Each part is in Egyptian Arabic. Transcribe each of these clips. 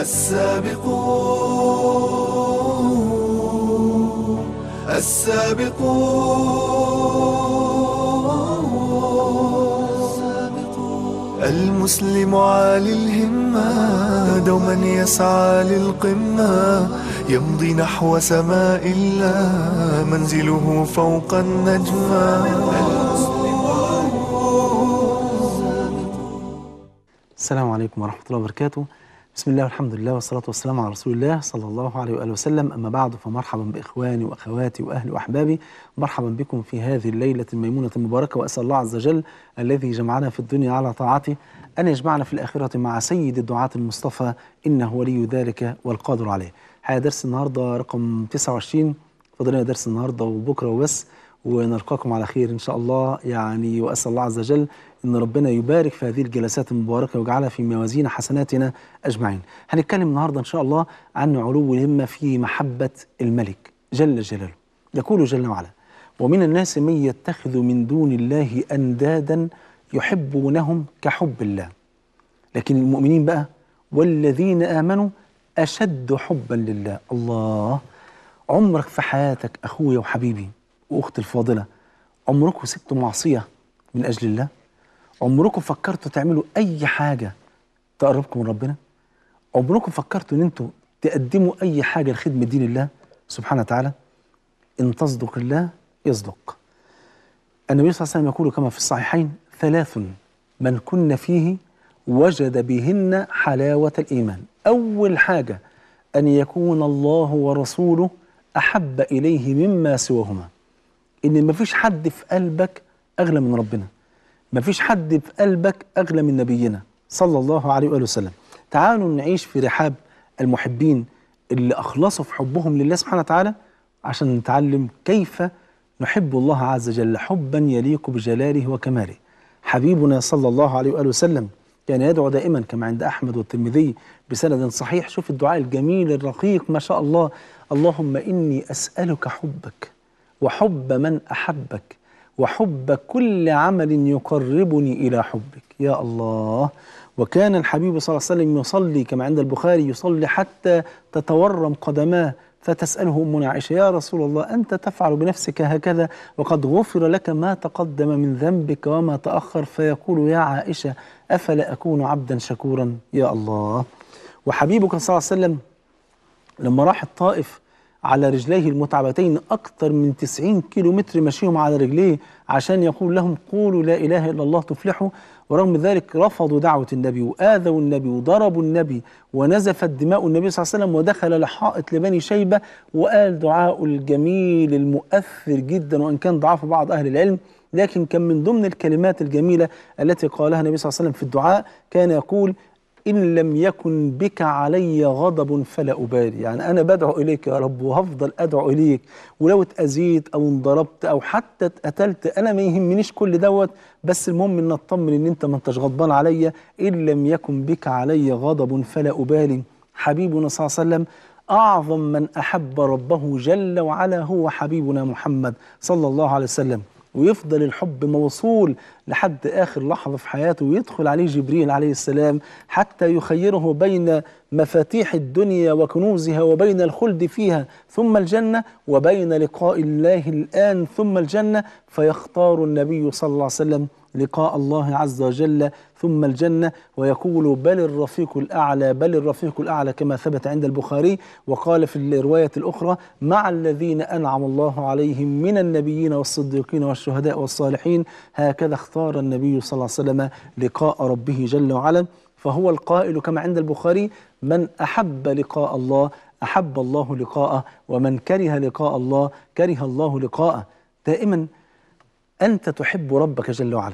السابقون السابقون المسلم عالي الهمة دوما يسعى للقمة يمضي نحو سماء الله منزله فوق النجمة السلام عليكم ورحمة الله وبركاته بسم الله والحمد لله والصلاة والسلام على رسول الله صلى الله عليه وآله وسلم أما بعد فمرحبا بإخواني وأخواتي وأهلي وأحبابي مرحبا بكم في هذه الليلة الميمونة المباركة وأسأل الله عز وجل الذي جمعنا في الدنيا على طاعته أن يجمعنا في الآخرة مع سيد الدعاة المصطفى إنه ولي ذلك والقادر عليه حيا درس النهاردة رقم 29 فضلنا درس النهاردة وبكرة وبس ونلقاكم على خير إن شاء الله يعني وأسأل الله عز وجل إن ربنا يبارك في هذه الجلسات المباركة ويجعلها في موازين حسناتنا أجمعين هنتكلم النهاردة إن شاء الله عن علو الهمة في محبة الملك جل جلاله يقول جل وعلا ومن الناس من يتخذ من دون الله أندادا يحبونهم كحب الله لكن المؤمنين بقى والذين آمنوا أشد حبا لله الله عمرك في حياتك أخويا وحبيبي وأختي الفاضلة عمركم سبتوا معصية من أجل الله عمركم فكرتوا تعملوا أي حاجة تقربكم من ربنا عمركم فكرتوا أن أنتوا تقدموا أي حاجة لخدمة دين الله سبحانه وتعالى إن تصدق الله يصدق النبي صلى الله عليه وسلم يقول كما في الصحيحين ثلاث من كن فيه وجد بهن حلاوة الإيمان أول حاجة أن يكون الله ورسوله أحب إليه مما سواهما إن مفيش حد في قلبك أغلى من ربنا مفيش حد في قلبك أغلى من نبينا صلى الله عليه وآله وسلم تعالوا نعيش في رحاب المحبين اللي أخلصوا في حبهم لله سبحانه وتعالى عشان نتعلم كيف نحب الله عز وجل حبا يليق بجلاله وكماله حبيبنا صلى الله عليه وآله وسلم كان يدعو دائما كما عند أحمد والترمذي بسند صحيح شوف الدعاء الجميل الرقيق ما شاء الله اللهم إني أسألك حبك وحب من أحبك وحب كل عمل يقربني إلى حبك يا الله وكان الحبيب صلى الله عليه وسلم يصلي كما عند البخاري يصلي حتى تتورم قدماه فتسأله أمنا عائشة يا رسول الله أنت تفعل بنفسك هكذا وقد غفر لك ما تقدم من ذنبك وما تأخر فيقول يا عائشة أفلا أكون عبدا شكورا يا الله وحبيبك صلى الله عليه وسلم لما راح الطائف على رجليه المتعبتين أكثر من 90 كيلو متر مشيهم على رجليه عشان يقول لهم قولوا لا إله إلا الله تفلحوا ورغم ذلك رفضوا دعوة النبي وآذوا النبي وضربوا النبي ونزفت دماء النبي صلى الله عليه وسلم ودخل لحائط لبني شيبة وقال دعاء الجميل المؤثر جدا وإن كان ضعف بعض أهل العلم لكن كان من ضمن الكلمات الجميلة التي قالها النبي صلى الله عليه وسلم في الدعاء كان يقول إن لم يكن بك علي غضب فلا أبالي يعني أنا بدعو إليك يا رب وهفضل أدعو إليك ولو اتأذيت أو انضربت أو حتى اتقتلت أنا ما يهمنيش كل دوت بس المهم إن أطمن إن أنت ما أنتش غضبان عليا إن لم يكن بك علي غضب فلا أبالي حبيبنا صلى الله عليه وسلم أعظم من أحب ربه جل وعلا هو حبيبنا محمد صلى الله عليه وسلم ويفضل الحب موصول لحد آخر لحظة في حياته ويدخل عليه جبريل عليه السلام حتى يخيره بين مفاتيح الدنيا وكنوزها وبين الخلد فيها ثم الجنة وبين لقاء الله الآن ثم الجنة فيختار النبي صلى الله عليه وسلم لقاء الله عز وجل ثم الجنة ويقول بل الرفيق الأعلى بل الرفيق الأعلى كما ثبت عند البخاري وقال في الرواية الأخرى مع الذين أنعم الله عليهم من النبيين والصديقين والشهداء والصالحين هكذا اختار النبي صلى الله عليه وسلم لقاء ربه جل وعلا فهو القائل كما عند البخاري من أحب لقاء الله أحب الله لقاءه ومن كره لقاء الله كره الله لقاءه دائما أنت تحب ربك جل وعلا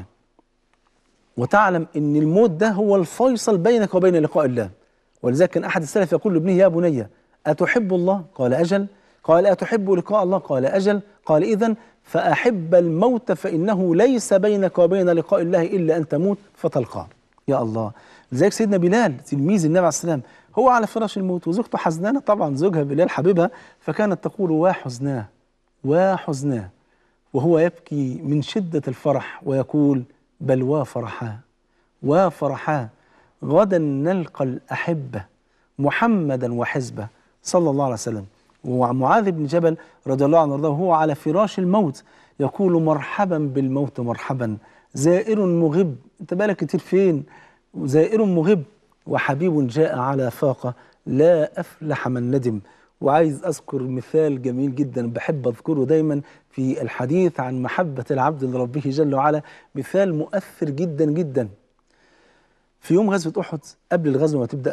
وتعلم أن الموت ده هو الفيصل بينك وبين لقاء الله ولذلك كان أحد السلف يقول لابنه يا بني أتحب الله؟ قال أجل قال أتحب لقاء الله؟ قال أجل قال إذا فأحب الموت فإنه ليس بينك وبين لقاء الله إلا أن تموت فتلقاه يا الله لذلك سيدنا بلال تلميذ النبي عليه السلام هو على فراش الموت وزوجته حزنانة طبعا زوجها بلال حبيبها فكانت تقول وحزناه وحزناه وهو يبكي من شدة الفرح ويقول بل وافرحا وافرحا غدا نلقى الأحبة محمدا وحزبه صلى الله عليه وسلم ومعاذ بن جبل رضي الله عنه وارضاه وهو على فراش الموت يقول مرحبا بالموت مرحبا زائر مغب انت بالك كتير فين زائر مغب وحبيب جاء على فاقة لا أفلح من ندم وعايز أذكر مثال جميل جدا بحب أذكره دايما في الحديث عن محبة العبد لربه جل وعلا مثال مؤثر جدا جدا في يوم غزوة أحد قبل الغزوة ما تبدأ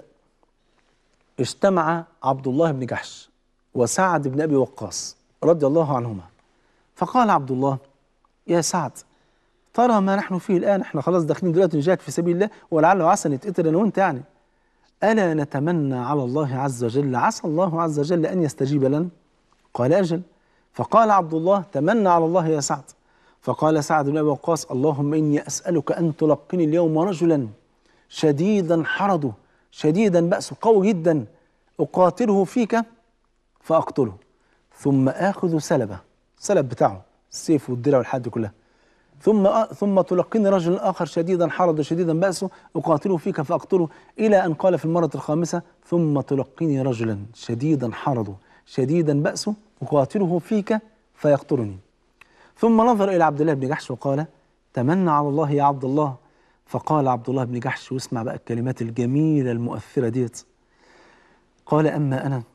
اجتمع عبد الله بن جحش وسعد بن أبي وقاص رضي الله عنهما فقال عبد الله يا سعد ترى ما نحن فيه الآن احنا خلاص داخلين دلوقتي نجاهد في سبيل الله ولعل وعسى نتقتل أنا وأنت يعني ألا نتمنى على الله عز وجل عسى الله عز وجل أن يستجيب لنا قال أجل فقال عبد الله تمنى على الله يا سعد فقال سعد بن أبي وقاص اللهم إني أسألك أن تلقني اليوم رجلا شديدا حرده شديدا بأسه قوي جدا أقاتله فيك فأقتله ثم آخذ سلبه سلب بتاعه السيف والدرع والحد كلها ثم ثم تلقيني رجل آخر شديدا حرده شديدا بأسه أقاتله فيك فأقتله إلى أن قال في المرة الخامسة ثم تلقيني رجلا شديدا حرده شديدا بأسه أقاتله فيك فيقتلني ثم نظر إلى عبد الله بن جحش وقال تمنى على الله يا عبد الله فقال عبد الله بن جحش واسمع بقى الكلمات الجميلة المؤثرة ديت قال أما أنا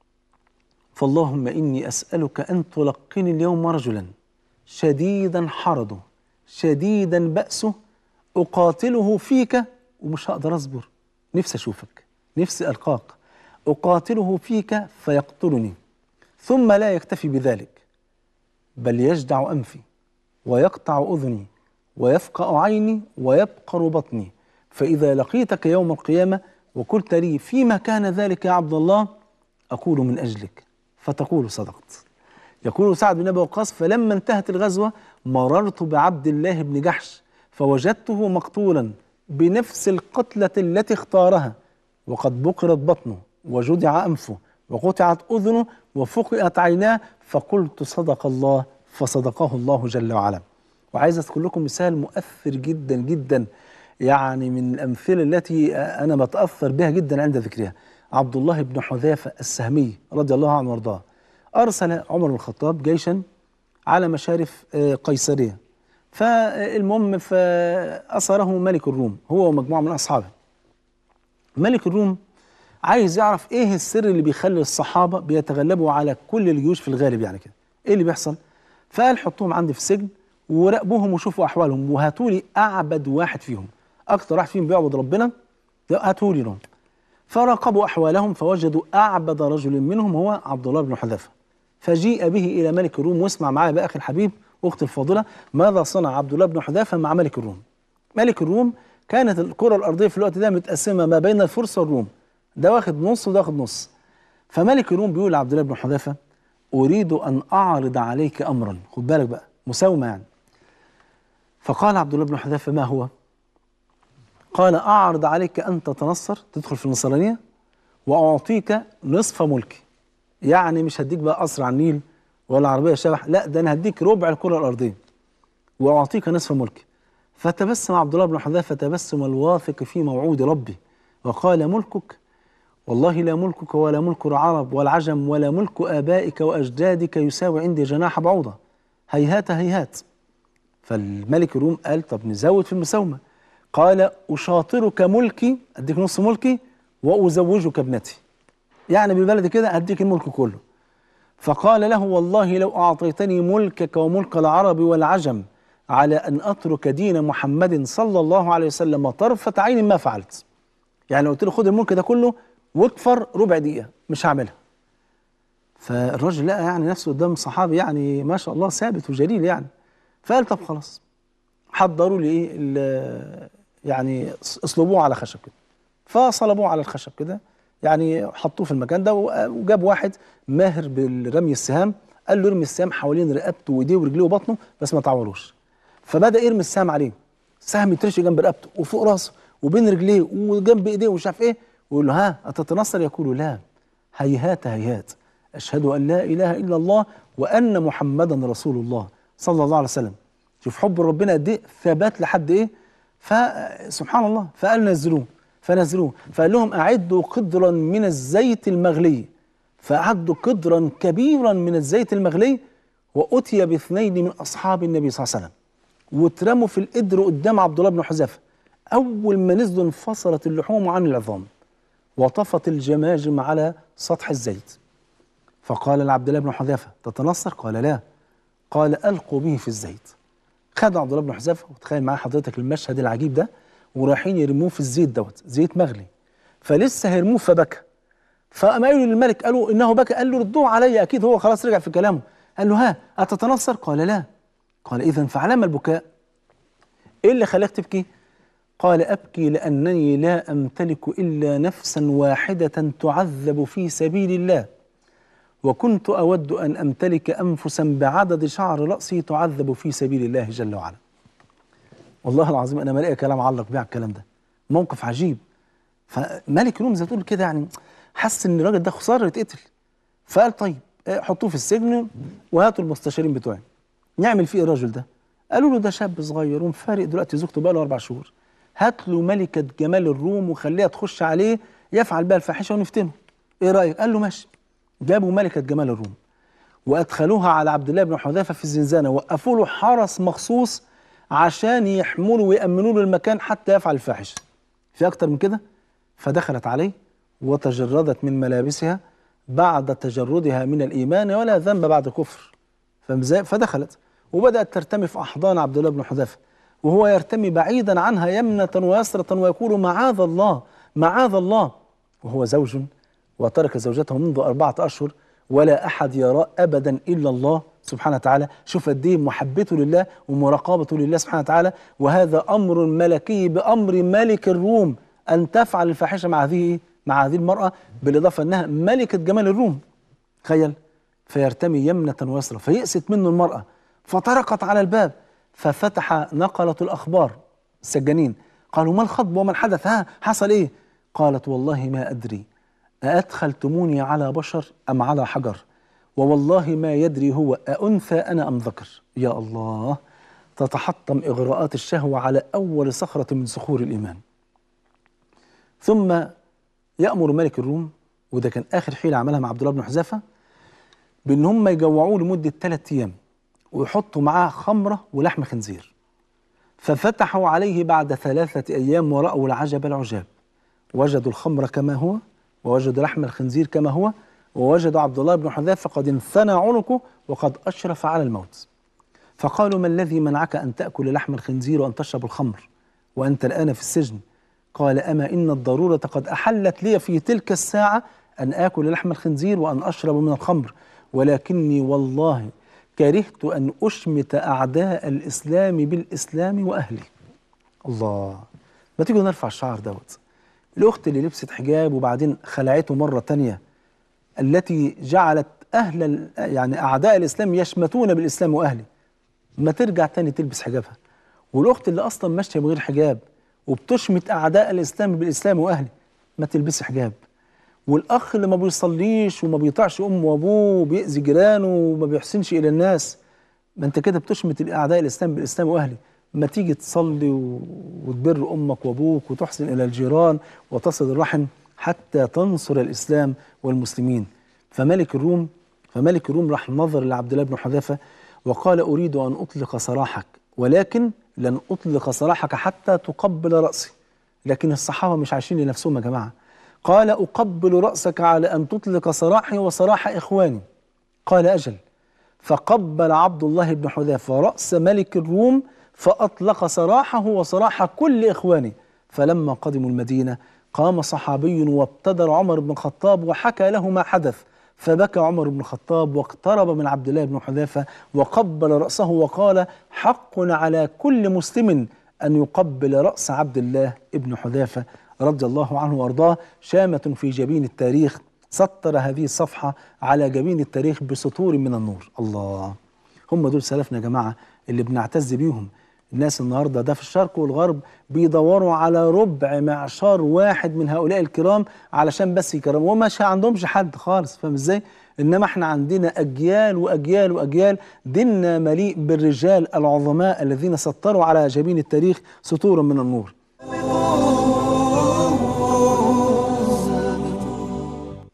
فاللهم إني أسألك أن تلقني اليوم رجلا شديدا حرده شديدا بأسه أقاتله فيك ومش هقدر أصبر نفسي أشوفك نفسي ألقاك أقاتله فيك فيقتلني ثم لا يكتفي بذلك بل يجدع أنفي ويقطع أذني ويفقأ عيني ويبقر بطني فإذا لقيتك يوم القيامة وقلت لي فيما كان ذلك يا عبد الله أقول من أجلك فتقول صدقت يقول سعد بن أبي وقاص فلما انتهت الغزوة مررت بعبد الله بن جحش فوجدته مقتولا بنفس القتلة التي اختارها وقد بقرت بطنه وجدع أنفه وقطعت أذنه وفقئت عيناه فقلت صدق الله فصدقه الله جل وعلا وعايز أذكر لكم مثال مؤثر جدا جدا يعني من الأمثلة التي أنا بتأثر بها جدا عند ذكرها عبد الله بن حذافة السهمي رضي الله عنه وارضاه أرسل عمر بن الخطاب جيشا على مشارف قيصرية فالمهم فأسره ملك الروم هو ومجموعة من أصحابه ملك الروم عايز يعرف ايه السر اللي بيخلي الصحابة بيتغلبوا على كل الجيوش في الغالب يعني كده ايه اللي بيحصل فقال حطوهم عندي في السجن وراقبوهم وشوفوا احوالهم وهاتوا لي اعبد واحد فيهم اكتر واحد فيهم بيعبد ربنا هاتوا لي لهم فراقبوا احوالهم فوجدوا اعبد رجل منهم هو عبد الله بن حذافه فجيء به الى ملك الروم واسمع معايا بقى اخي الحبيب اختي الفاضله ماذا صنع عبد الله بن حذافه مع ملك الروم ملك الروم كانت الكره الارضيه في الوقت ده متقسمه ما بين الفرس والروم ده واخد نص وده واخد نص فملك الروم بيقول لعبد الله بن حذافه اريد ان اعرض عليك امرا خد بالك بقى مساومه يعني فقال عبد الله بن حذافه ما هو قال اعرض عليك ان تتنصر تدخل في النصرانيه واعطيك نصف ملكي يعني مش هديك بقى قصر على النيل ولا عربيه شبح لا ده انا هديك ربع الكره الارضيه واعطيك نصف ملكي فتبسم عبد الله بن حذافه تبسم الواثق في موعود ربه وقال ملكك والله لا ملكك ولا ملك العرب والعجم ولا ملك آبائك وأجدادك يساوي عندي جناح بعوضة هيهات هيهات فالملك الروم قال طب نزود في المساومة قال أشاطرك ملكي أديك نص ملكي وأزوجك ابنتي يعني ببلدي كده أديك الملك كله فقال له والله لو أعطيتني ملكك وملك العرب والعجم على أن أترك دين محمد صلى الله عليه وسلم طرفة عين ما فعلت يعني لو قلت له خد الملك ده كله واكفر ربع دقيقة مش هعملها فالراجل لقى يعني نفسه قدام صحابي يعني ما شاء الله ثابت وجليل يعني فقال طب خلاص حضروا لي ايه يعني اصلبوه على خشب كده فصلبوه على الخشب كده يعني حطوه في المكان ده وجاب واحد ماهر بالرمي السهام قال له ارمي السهام حوالين رقبته وايديه ورجليه وبطنه بس ما تعوروش فبدا يرمي السهم عليه السهم يترشي جنب رقبته وفوق راسه وبين رجليه وجنب ايديه ومش عارف ايه ويقول له ها أتتنصر يقول لا هيهات هيهات أشهد أن لا إله إلا الله وأن محمدا رسول الله صلى الله عليه وسلم شوف حب ربنا قد إيه ثبات لحد إيه فسبحان الله فقال نزلوه فنزلوه فقال لهم أعدوا قدرا من الزيت المغلي فأعدوا قدرا كبيرا من الزيت المغلي وأتي باثنين من أصحاب النبي صلى الله عليه وسلم واترموا في القدر قدام عبد الله بن حذافة أول ما نزلوا انفصلت اللحوم عن العظام وطفت الجماجم على سطح الزيت فقال لعبد الله بن حذافة تتنصر؟ قال لا قال ألقوا به في الزيت خد عبد الله بن حذافة وتخيل معايا حضرتك المشهد العجيب ده ورايحين يرموه في الزيت دوت زيت مغلي فلسه هيرموه فبكى فقام قالوا للملك قالوا انه بكى قال له ردوه علي اكيد هو خلاص رجع في كلامه قال له ها اتتنصر قال لا قال اذا فعلام البكاء ايه اللي خلاك تبكي قال ابكي لانني لا امتلك الا نفسا واحده تعذب في سبيل الله وكنت اود ان امتلك انفسا بعدد شعر راسي تعذب في سبيل الله جل وعلا والله العظيم انا ما لاقي كلام اعلق بيه على الكلام ده موقف عجيب فملك روم زي ما تقول كده يعني حس ان الراجل ده خساره يتقتل فقال طيب آه، حطوه في السجن وهاتوا المستشارين بتوعي نعمل فيه إيه الراجل ده قالوا له ده شاب صغير ومفارق دلوقتي زوجته بقى له اربع شهور هات له ملكه جمال الروم وخليها تخش عليه يفعل بها الفاحشه ونفتنه ايه رايك قال له ماشي جابوا ملكه جمال الروم وادخلوها على عبد الله بن حذافه في الزنزانه وقفوا له حرس مخصوص عشان يحموا له ويامنوا له المكان حتى يفعل الفاحشه في اكتر من كده فدخلت عليه وتجردت من ملابسها بعد تجردها من الايمان ولا ذنب بعد كفر فاهم ازاي؟ فدخلت وبدات ترتمي في احضان عبد الله بن حذافه وهو يرتمي بعيدا عنها يمنه ويسره ويقول معاذ الله معاذ الله وهو زوج وترك زوجته منذ أربعة أشهر ولا أحد يراه أبدا إلا الله سبحانه وتعالى شوف قد إيه محبته لله ومراقبته لله سبحانه وتعالى وهذا أمر ملكي بأمر ملك الروم أن تفعل الفاحشة مع هذه مع هذه المرأة بالإضافة أنها ملكة جمال الروم تخيل فيرتمي يمنة ويسرى فيأست منه المرأة فطرقت على الباب ففتح نقلة الأخبار السجانين قالوا ما الخطب وما الحدث ها حصل إيه قالت والله ما أدري أأدخلتموني على بشر أم على حجر ووالله ما يدري هو أأنثى أنا أم ذكر يا الله تتحطم إغراءات الشهوة على أول صخرة من صخور الإيمان ثم يأمر ملك الروم وده كان آخر حيلة عملها مع عبد الله بن حذافة بأن هم يجوعوه لمدة ثلاثة أيام ويحطوا معاه خمرة ولحم خنزير ففتحوا عليه بعد ثلاثة أيام ورأوا العجب العجاب وجدوا الخمر كما هو ووجدوا لحم الخنزير كما هو ووجدوا عبد الله بن حذافة قد انثنى عنقه وقد أشرف على الموت فقالوا ما الذي منعك أن تأكل لحم الخنزير وأن تشرب الخمر وأنت الآن في السجن قال أما إن الضرورة قد أحلت لي في تلك الساعة أن آكل لحم الخنزير وأن أشرب من الخمر ولكني والله كرهت أن أشمت أعداء الإسلام بالإسلام وأهله الله ما تيجوا نرفع الشعر دوت الأخت اللي لبست حجاب وبعدين خلعته مرة تانية التي جعلت أهل ال- يعني أعداء الإسلام يشمتون بالإسلام وأهله ما ترجع تاني تلبس حجابها والأخت اللي أصلا ماشية بغير حجاب وبتشمت أعداء الإسلام بالإسلام وأهله ما تلبسي حجاب والأخ اللي ما بيصليش وما بيطيعش أمه وأبوه وبيأذي جيرانه وما بيحسنش إلى الناس ما أنت كده بتشمت أعداء الإسلام بالإسلام وأهله ما تيجي تصلي و- وتبر أمك وأبوك وتحسن إلى الجيران وتصل الرحم حتى تنصر الإسلام والمسلمين فملك الروم فملك الروم راح نظر لعبد الله بن حذافة وقال أريد أن أطلق سراحك ولكن لن أطلق سراحك حتى تقبل رأسي لكن الصحابة مش عايشين لنفسهم يا جماعة قال أقبل رأسك على أن تطلق سراحي وسراح إخواني قال أجل فقبل عبد الله بن حذافة رأس ملك الروم فأطلق سراحه وسراح كل إخوانه فلما قدموا المدينة قام صحابي وابتدر عمر بن الخطاب وحكى له ما حدث فبكى عمر بن الخطاب واقترب من عبد الله بن حذافة وقبل رأسه وقال حق على كل مسلم أن يقبل رأس عبد الله بن حذافة رضي الله عنه وأرضاه شامة في جبين التاريخ سطر هذه الصفحة على جبين التاريخ بسطور من النور الله هم دول سلفنا يا جماعة اللي بنعتز بيهم الناس النهاردة ده في الشرق والغرب بيدوروا على ربع معشار واحد من هؤلاء الكرام علشان بس يكرموا ومش عندهمش حد خالص فاهم ازاي انما احنا عندنا اجيال واجيال واجيال ديننا مليء بالرجال العظماء الذين سطروا على جبين التاريخ سطورا من النور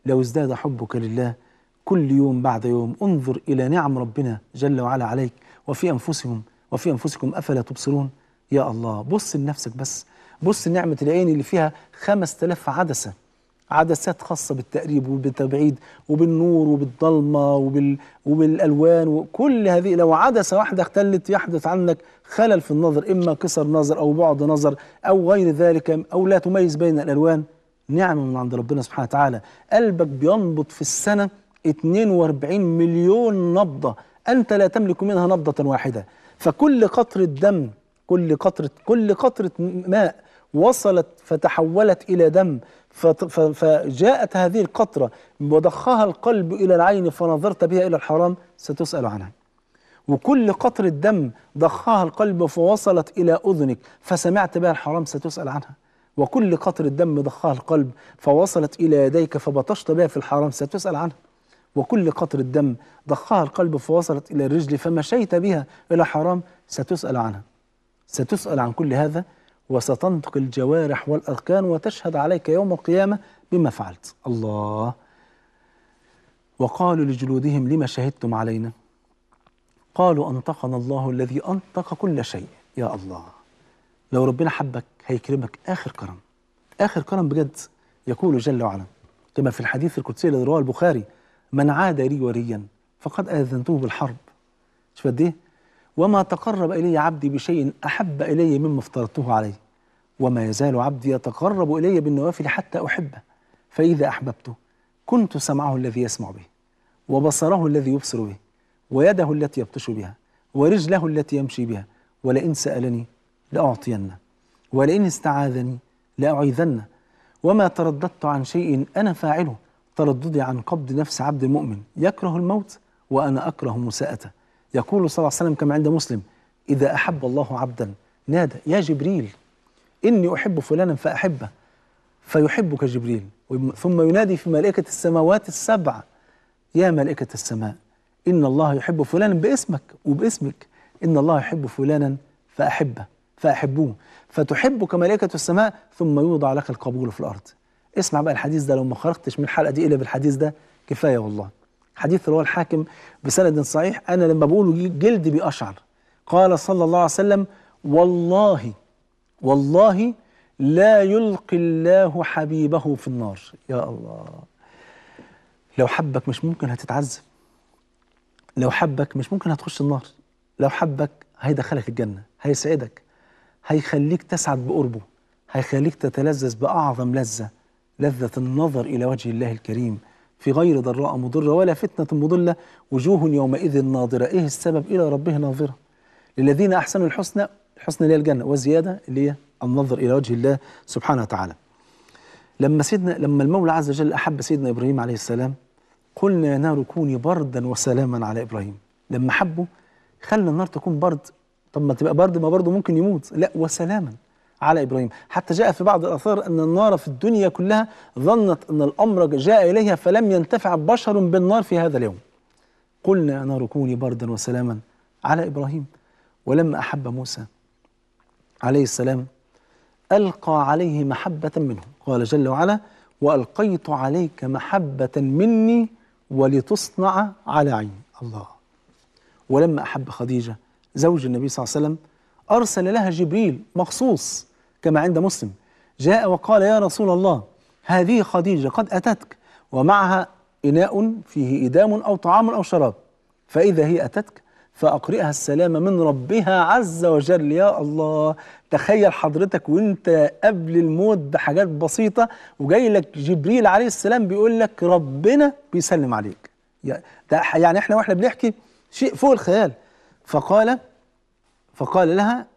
لو ازداد حبك لله كل يوم بعد يوم انظر إلى نعم ربنا جل وعلا عليك وفي أنفسهم وفي أنفسكم أفلا تبصرون يا الله بص لنفسك بس بص نعمة العين اللي فيها خمس تلاف عدسة عدسات خاصة بالتقريب وبالتبعيد وبالنور وبالضلمة وبال... وبالألوان وكل هذه لو عدسة واحدة اختلت يحدث عنك خلل في النظر إما قصر نظر أو بعد نظر أو غير ذلك أو لا تميز بين الألوان نعمة من عند ربنا سبحانه وتعالى قلبك بينبض في السنة 42 مليون نبضة أنت لا تملك منها نبضة واحدة فكل قطرة دم كل قطرة كل قطرة ماء وصلت فتحولت إلى دم فت- ف- فجاءت هذه القطرة وضخها القلب إلى العين فنظرت بها إلى الحرام ستسأل عنها وكل قطرة دم ضخها القلب فوصلت إلى أذنك فسمعت بها الحرام ستسأل عنها وكل قطرة دم ضخها القلب فوصلت إلى يديك فبطشت بها في الحرام ستسأل عنها وكل قطرة دم ضخها القلب فوصلت إلى الرجل فمشيت بها إلى حرام ستسأل عنها ستسأل عن كل هذا وستنطق الجوارح والأركان وتشهد عليك يوم القيامة بما فعلت الله وقالوا لجلودهم لما شهدتم علينا قالوا أنطقنا الله الذي أنطق كل شيء يا الله لو ربنا حبك هيكرمك آخر كرم آخر كرم بجد يقول جل وعلا كما في الحديث القدسي الذي رواه البخاري من عاد لي وليا فقد آذنته بالحرب شوف قد إيه وما تقرب إلي عبدي بشيء أحب إلي مما افترضته عليه وما يزال عبدي يتقرب إلي بالنوافل حتى أحبه فإذا أحببته كنت سمعه الذي يسمع به وبصره الذي يبصر به ويده التي يبطش بها ورجله التي يمشي بها ولئن سألني لأعطينه ولئن استعاذني لأعيذنه وما ترددت عن شيء أنا فاعله ترددي عن قبض نفس عبد المؤمن يكره الموت وأنا أكره مساءته يقول صلى الله عليه وسلم كما عند مسلم إذا أحب الله عبدا نادى يا جبريل إني أحب فلانا فأحبه فيحبك جبريل ثم ينادي في ملائكة السماوات السبع يا ملائكة السماء إن الله يحب فلانا باسمك وباسمك إن الله يحب فلانا فأحبه فأحبوه فتحبك ملائكة السماء ثم يوضع لك القبول في الأرض اسمع بقى الحديث ده لو ما خرجتش من الحلقة دي إلا بالحديث ده كفاية والله حديث رواه الحاكم بسند صحيح أنا لما بقوله جلدي بيقشعر قال صلى الله عليه وسلم والله والله لا يلقي الله حبيبه في النار يا الله لو حبك مش ممكن هتتعذب لو حبك مش ممكن هتخش النار لو حبك هيدخلك الجنة هيسعدك هيخليك تسعد بقربه هيخليك تتلذذ بأعظم لذة لذة النظر إلى وجه الله الكريم في غير ضراء مضرة ولا فتنة مضلة وجوه يومئذ ناظرة إيه السبب إلى ربه ناظرة للذين أحسنوا الحسنى الحسنى اللي هي الجنة والزيادة اللي هي النظر إلى وجه الله سبحانه وتعالى لما سيدنا لما المولى عز وجل أحب سيدنا إبراهيم عليه السلام قلنا يا نار كوني بردا وسلاما على إبراهيم لما حبه خلى النار تكون برد طب ما تبقى برد ما برضه ممكن يموت لا وسلاما على إبراهيم حتى جاء في بعض الآثار أن النار في الدنيا كلها ظنت أن الأمر جاء إليها فلم ينتفع بشر بالنار في هذا اليوم قلنا يا نار كوني بردا وسلاما على إبراهيم ولما أحب موسى عليه السلام ألقى عليه محبة منه قال جل وعلا وألقيت عليك محبة مني ولتصنع على عيني الله ولما أحب خديجة زوج النبي صلى الله عليه وسلم أرسل لها جبريل مخصوص كما عند مسلم جاء وقال يا رسول الله هذه خديجة قد أتتك ومعها إناء فيه إدام أو طعام أو شراب فإذا هي أتتك فأقرئها السلام من ربها عز وجل يا الله تخيل حضرتك وانت قبل الموت بحاجات بسيطة وجاي لك جبريل عليه السلام بيقول لك ربنا بيسلم عليك يا- ده يعني احنا واحنا بنحكي شيء فوق الخيال فقال فقال لها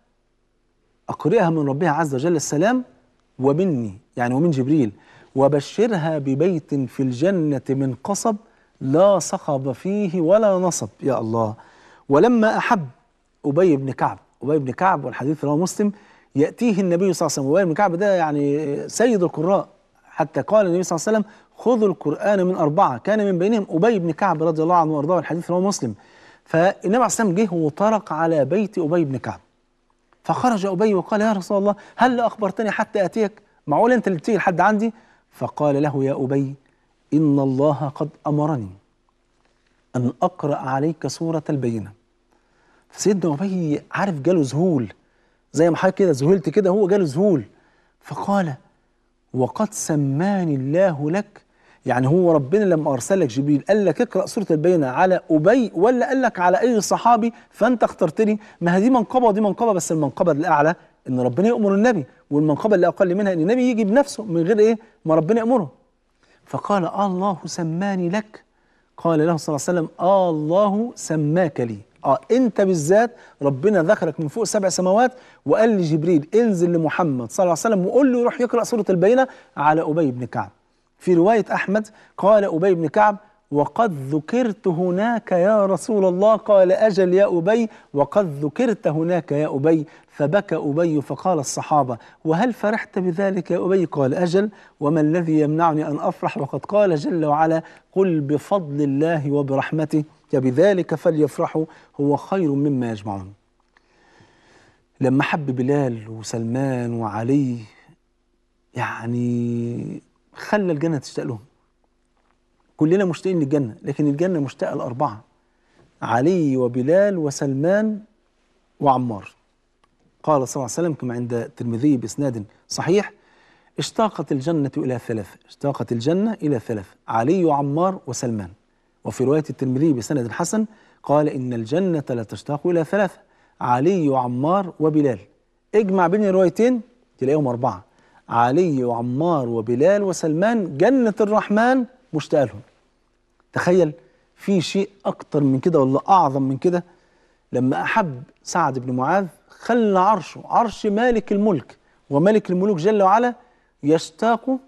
أقرئها من ربها عز وجل السلام ومني يعني ومن جبريل وبشرها ببيت في الجنة من قصب لا صخب فيه ولا نصب يا الله ولما أحب أبي بن كعب أبي بن كعب والحديث رواه مسلم يأتيه النبي صلى الله عليه وسلم أبي بن كعب ده يعني سيد القراء حتى قال النبي صلى الله عليه وسلم خذوا القرآن من أربعة كان من بينهم أبي بن كعب رضي الله عنه وأرضاه الحديث رواه مسلم فالنبي عليه الصلاة والسلام جه وطرق على بيت أبي بن كعب فخرج أبي وقال يا رسول الله هل أخبرتني حتى أتيك معقول أنت اللي بتيجي لحد عندي فقال له يا أبي إن الله قد أمرني أن أقرأ عليك سورة البينة فسيدنا أبي عارف جاله ذهول زي ما حضرتك كده ذهلت كده هو جاله ذهول فقال وقد سماني الله لك يعني هو ربنا لما ارسل لك جبريل قال لك اقرا سوره البينه على ابي ولا قال لك على اي صحابي فانت اخترتني ما هي دي منقبه ودي منقبه بس المنقبه الاعلى ان ربنا يامر النبي والمنقبه اللي اقل منها ان النبي يجي بنفسه من غير ايه ما ربنا يامره فقال آه الله سماني لك قال له صلى الله عليه وسلم آه الله سماك لي اه انت بالذات ربنا ذكرك من فوق سبع سماوات وقال لجبريل انزل لمحمد صلى الله عليه وسلم وقول له يروح يقرا سوره البينه على ابي بن كعب في روايه احمد قال ابي بن كعب وقد ذكرت هناك يا رسول الله قال اجل يا ابي وقد ذكرت هناك يا ابي فبكى ابي فقال الصحابه وهل فرحت بذلك يا ابي قال اجل وما الذي يمنعني ان افرح وقد قال جل وعلا قل بفضل الله وبرحمته فبذلك فليفرحوا هو خير مما يجمعون لما حب بلال وسلمان وعلي يعني خلى الجنة تشتاق لهم كلنا مشتاقين للجنة لكن الجنة مشتاقة لأربعة علي وبلال وسلمان وعمار قال صلى الله عليه وسلم كما عند الترمذي بإسناد صحيح اشتاقت الجنة إلى ثلاثة اشتاقت الجنة إلى ثلاثة علي وعمار وسلمان وفي رواية الترمذي بسند حسن قال إن الجنة لا تشتاق إلى ثلاثة علي وعمار وبلال اجمع بين الروايتين تلاقيهم أربعة علي وعمار وبلال وسلمان جنة الرحمن مشتاق لهم تخيل في شيء أكتر من كده ولا أعظم من كده لما أحب سعد بن معاذ خلى عرشه عرش مالك الملك وملك الملوك جل وعلا يشتاق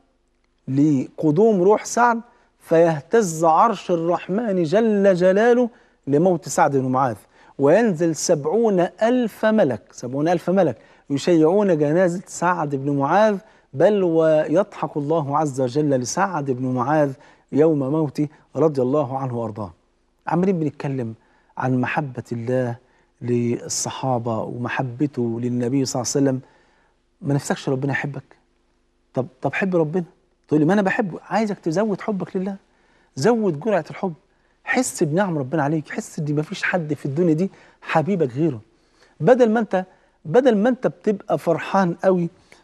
لقدوم روح سعد فيهتز عرش الرحمن جل جلاله لموت سعد بن معاذ وينزل سبعون ألف ملك سبعون ألف ملك يشيعون جنازة سعد بن معاذ بل ويضحك الله عز وجل لسعد بن معاذ يوم موته رضي الله عنه وأرضاه عمالين بنتكلم عن محبة الله للصحابة ومحبته للنبي صلى الله عليه وسلم ما نفسكش ربنا يحبك طب طب حب ربنا تقول لي ما انا بحبه عايزك تزود حبك لله زود جرعه الحب حس بنعم ربنا عليك حس ان ما فيش حد في الدنيا دي حبيبك غيره بدل ما انت بدل ما انت بتبقى فرحان قوي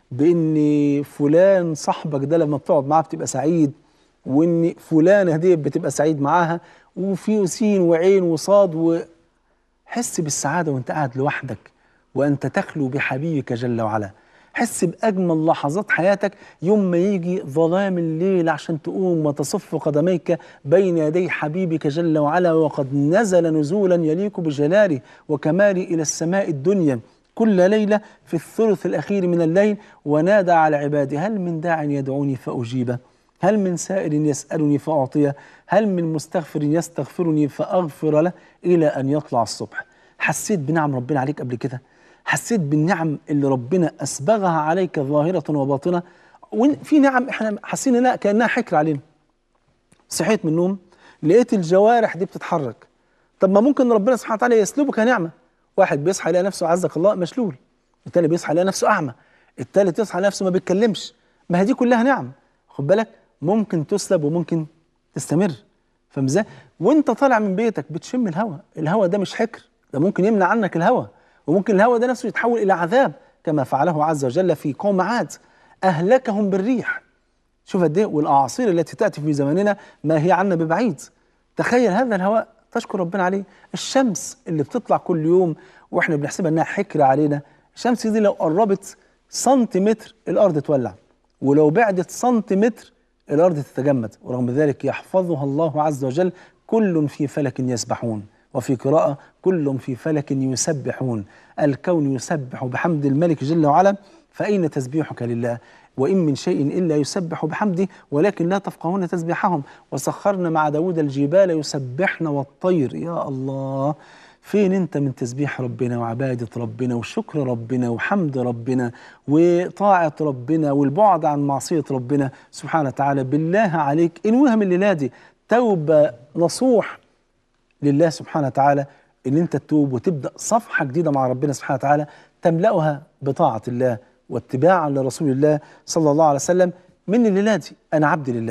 بان فلان صاحبك ده لما بتقعد معاه بتبقى سعيد وان فلانه دي بتبقى سعيد معاها وفي سين وعين وصاد وحس بالسعاده وانت قاعد لوحدك وانت تخلو بحبيبك جل وعلا حس بأجمل لحظات حياتك يوم ما يجي ظلام الليل عشان تقوم وتصف قدميك بين يدي حبيبك جل وعلا وقد نزل نزولا يليق بجلاله وكماله إلى السماء الدنيا كل ليلة في الثلث الأخير من الليل ونادى على عبادي هل من داع يدعوني فأجيبه هل من سائل يسألني فأعطيه هل من مستغفر يستغفرني فأغفر له إلى أن يطلع الصبح حسيت بنعم ربنا عليك قبل كده حسيت بالنعم اللي ربنا اسبغها عليك ظاهره وباطنه وفي نعم احنا حاسين انها كانها حكر علينا صحيت من النوم لقيت الجوارح دي بتتحرك طب ما ممكن ربنا سبحانه وتعالى يسلبك نعمه واحد بيصحى يلاقي نفسه عزك الله مشلول التاني بيصحى يلاقي نفسه اعمى التالت يصحى نفسه ما بيتكلمش ما هي دي كلها نعم خد بالك ممكن تسلب وممكن تستمر فاهم ازاي وانت طالع من بيتك بتشم الهواء الهواء ده مش حكر ده ممكن يمنع عنك الهواء وممكن الهوى ده نفسه يتحول إلى عذاب كما فعله عز وجل في قوم عاد أهلكهم بالريح شوف قد ايه والأعاصير التي تأتي في زماننا ما هي عنا ببعيد تخيل هذا الهواء تشكر ربنا عليه الشمس اللي بتطلع كل يوم واحنا بنحسبها انها حكر علينا الشمس دي لو قربت سنتيمتر الارض تولع ولو بعدت سنتيمتر الارض تتجمد ورغم ذلك يحفظها الله عز وجل كل في فلك يسبحون وفي قراءة كل في فلك يسبحون الكون يسبح بحمد الملك جل وعلا فأين تسبيحك لله وإن من شيء إلا يسبح بحمده ولكن لا تفقهون تسبيحهم وسخرنا مع داود الجبال يسبحن والطير يا الله فين انت من تسبيح ربنا وعبادة ربنا وشكر ربنا وحمد ربنا وطاعة ربنا والبعد عن معصية ربنا سبحانه وتعالى بالله عليك انويها من الليلة دي توبة نصوح لله سبحانه وتعالى ان انت تتوب وتبدا صفحه جديده مع ربنا سبحانه وتعالى تملاها بطاعه الله واتباعا لرسول الله صلى الله عليه وسلم من الليله دي انا عبد لله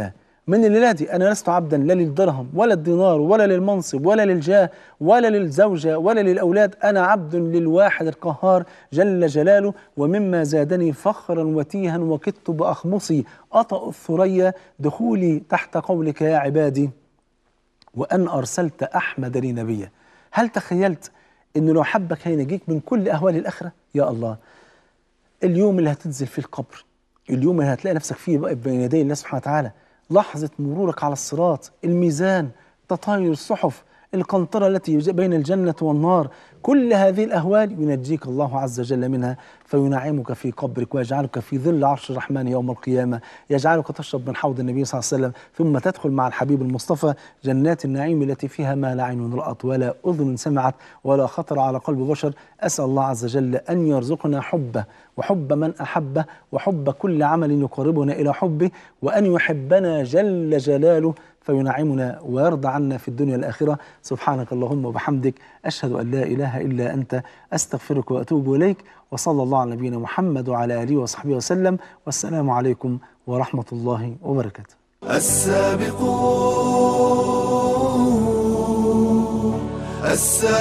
من الليلة دي أنا لست عبدا لا للدرهم ولا الدينار ولا للمنصب ولا للجاه ولا للزوجة ولا للأولاد أنا عبد للواحد القهار جل جلاله ومما زادني فخرا وتيها وكدت بأخمصي أطأ الثريا دخولي تحت قولك يا عبادي وأن أرسلت أحمد لي نبيا هل تخيلت أنه لو حبك هينجيك من كل أهوال الآخرة يا الله اليوم اللي هتنزل فيه القبر اليوم اللي هتلاقي نفسك فيه بقى بين يدي الله سبحانه وتعالى لحظة مرورك على الصراط الميزان تطاير الصحف القنطرة التي بين الجنة والنار كل هذه الأهوال ينجيك الله عز وجل منها فينعمك في قبرك ويجعلك في ظل عرش الرحمن يوم القيامة يجعلك تشرب من حوض النبي صلى الله عليه وسلم ثم تدخل مع الحبيب المصطفى جنات النعيم التي فيها ما لا عين رأت ولا أذن سمعت ولا خطر على قلب بشر أسأل الله عز وجل أن يرزقنا حبه وحب من أحبه وحب كل عمل يقربنا إلى حبه وأن يحبنا جل جلاله فينعمنا ويرضى عنا في الدنيا والآخرة سبحانك اللهم وبحمدك أشهد أن لا إله إلا أنت أستغفرك وأتوب إليك وصلى الله على نبينا محمد وعلى آله وصحبه وسلم والسلام عليكم ورحمة الله وبركاته السابقون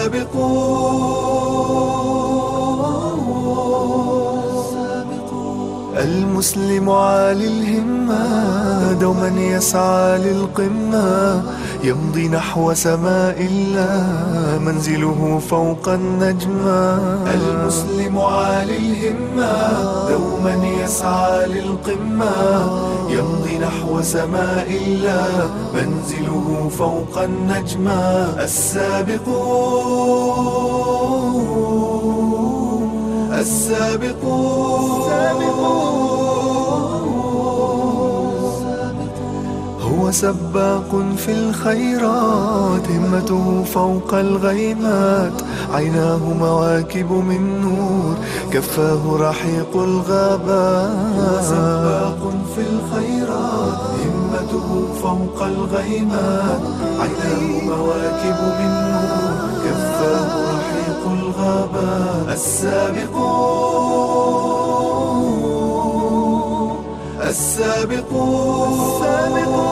السابقون المسلم عالي الهمة دوما يسعى للقمة يمضي نحو سماء الله منزله فوق النجمة المسلم عالي الهمة دوما يسعى للقمة يمضي نحو سماء الله منزله فوق النجمة السابقون السابقون هو سباق في الخيرات همته فوق الغيمات عيناه مواكب من نور كفاه رحيق الغابات هو سباق في الخيرات همته فوق الغيمات عيناه مواكب من نور كفاه رحيق الغابات السابقون السابقون